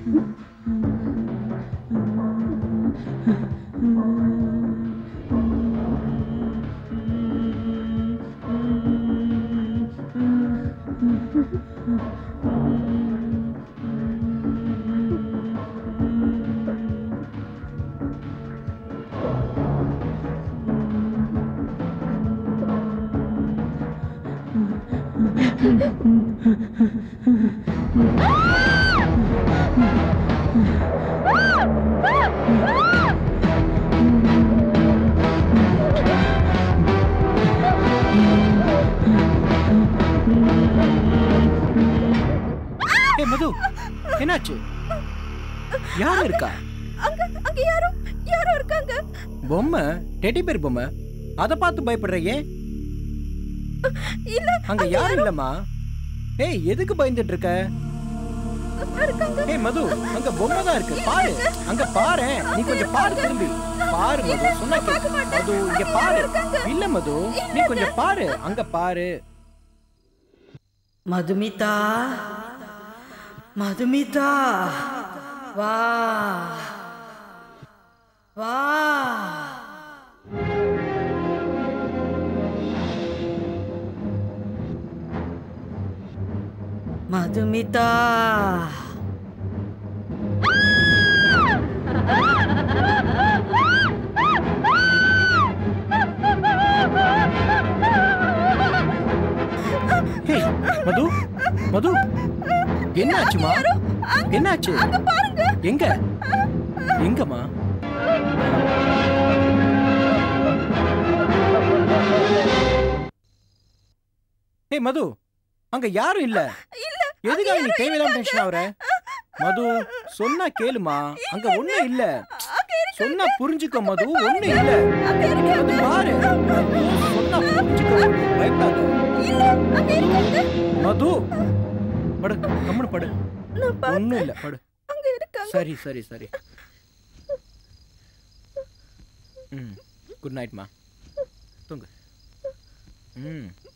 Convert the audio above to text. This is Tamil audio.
ஏ மது என்னாச்சு யார் இருக்கா அங்க அங்க யாரோ யாரோ இருக்காங்க பொம்மை டெடி பேர் பொம்மை அதை பார்த்து பயப்படுற ஏன் இல்ல அங்க யாரும் இல்லம்மா ஏய் எதுக்கு பயந்துட்டு இருக்க இருக்காங்க ஏய் மது அங்க பொம்மை தான் இருக்கு பாரு அங்க பாரு நீ கொஞ்சம் பாரு திரும்பி பாரு மது சொன்னா கேளு. மது இங்க பாரு இல்ல மது நீ கொஞ்சம் பாரு அங்க பாரு மதுமிதா மதுமிதா வா வா மதுமிதா ஏய் மது மது என்னாச்சுமா என்னாச்சு எங்க எங்கம்மா ஏய் மது அங்க யாரும் இல்ல எதுக்காக நீ தேவையில்லாம டென்ஷன் ஆகுற மது சொன்னா கேளுமா அங்க ஒண்ணும் இல்ல சொன்னா புரிஞ்சுக்க மது ஒண்ணும் இல்ல அது பாரு மது, சொன்னா புரிஞ்சுக்க மது. பயப்படாத இல்ல அங்க இருக்காங்க மது படு கம்முனு படு நான் பார்த்தேன். ஒண்ணும் இல்ல படு அங்க இருக்காங்க சரி சரி சரி ம் குட் நைட்மா தூங்கு ம்